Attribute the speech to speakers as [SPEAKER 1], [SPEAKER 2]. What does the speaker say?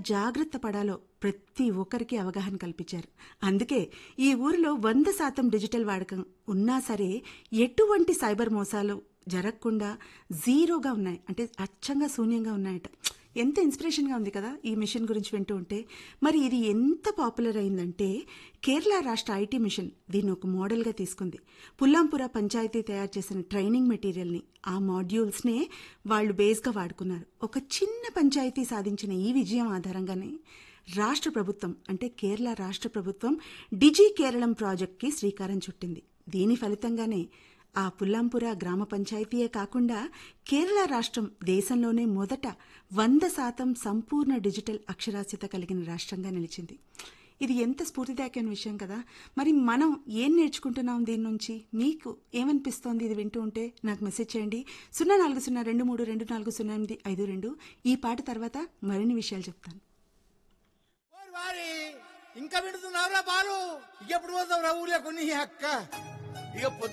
[SPEAKER 1] జాగ్రత్త పడాలో ప్రతి ఒక్కరికి అవగాహన కల్పించారు అందుకే ఈ ఊరిలో వంద శాతం డిజిటల్ వాడకం ఉన్నా సరే ఎటువంటి సైబర్ మోసాలు జరగకుండా జీరోగా ఉన్నాయి అంటే అచ్చంగా శూన్యంగా ఉన్నాయట ఎంత ఇన్స్పిరేషన్గా ఉంది కదా ఈ మిషన్ గురించి వింటూ ఉంటే మరి ఇది ఎంత పాపులర్ అయిందంటే కేరళ రాష్ట్ర ఐటీ మిషన్ దీన్ని ఒక మోడల్గా తీసుకుంది పుల్లాంపుర పంచాయతీ తయారు చేసిన ట్రైనింగ్ మెటీరియల్ని ఆ మాడ్యూల్స్నే వాళ్ళు బేస్గా వాడుకున్నారు ఒక చిన్న పంచాయతీ సాధించిన ఈ విజయం ఆధారంగానే రాష్ట్ర ప్రభుత్వం అంటే కేరళ రాష్ట్ర ప్రభుత్వం డిజి కేరళం ప్రాజెక్ట్కి శ్రీకారం చుట్టింది దీని ఫలితంగానే ఆ పుల్లాంపుర గ్రామ పంచాయతీయే కాకుండా కేరళ రాష్ట్రం దేశంలోనే మొదట వంద శాతం సంపూర్ణ డిజిటల్ అక్షరాస్యత కలిగిన రాష్ట్రంగా నిలిచింది ఇది ఎంత స్ఫూర్తిదాయకమైన విషయం కదా మరి మనం ఏం నేర్చుకుంటున్నాం దీని నుంచి మీకు ఏమనిపిస్తోంది ఇది వింటూ ఉంటే నాకు మెసేజ్ చేయండి సున్నా నాలుగు సున్నా రెండు మూడు రెండు నాలుగు సున్నా ఎనిమిది ఐదు రెండు ఈ పాట తర్వాత మరిన్ని విషయాలు చెప్తాను
[SPEAKER 2] ఓరి వారి ఇంకా విడుతున్నావురా బాలు ఎప్పుడు పోతావురా ఊర్లో కొన్ని అక్క
[SPEAKER 3] ఇక పొద్దు